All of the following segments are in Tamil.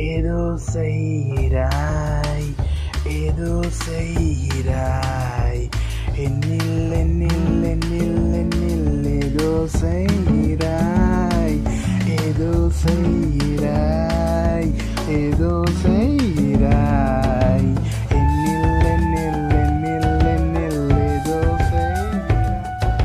ஏதோ செய்கிறாய் ஏதோ செய்கிறாய் என்னில் என்னில் என்னில் என்னில் ஏதோ செய்கிறாய் ஏதோ செய்கிறாய் ஏதோ செய்கிறாய் என்னில் என்னில் என்னில் என்னில் ஏதோ செய்கிறாய்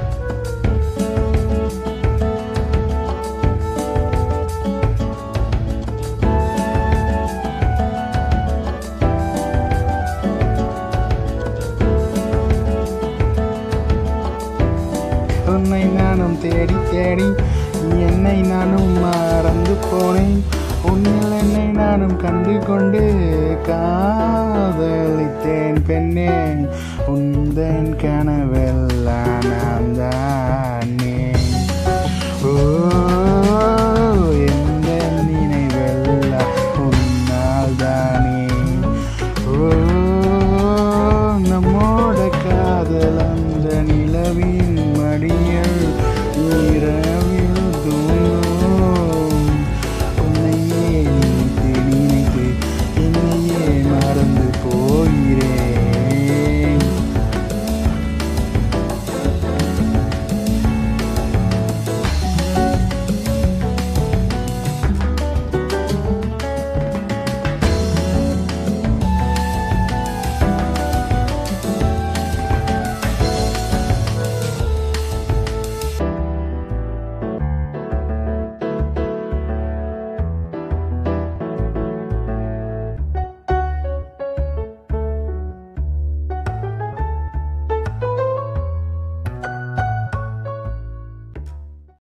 உன்னை நானும் தேடி தேடி என்னை நானும் மறந்து போனேன் உன்னில் என்னை நானும் கண்டு கொண்டு காதலித்தேன் பெண்ணே உந்தன் கனவெல்லாம் நான் தான்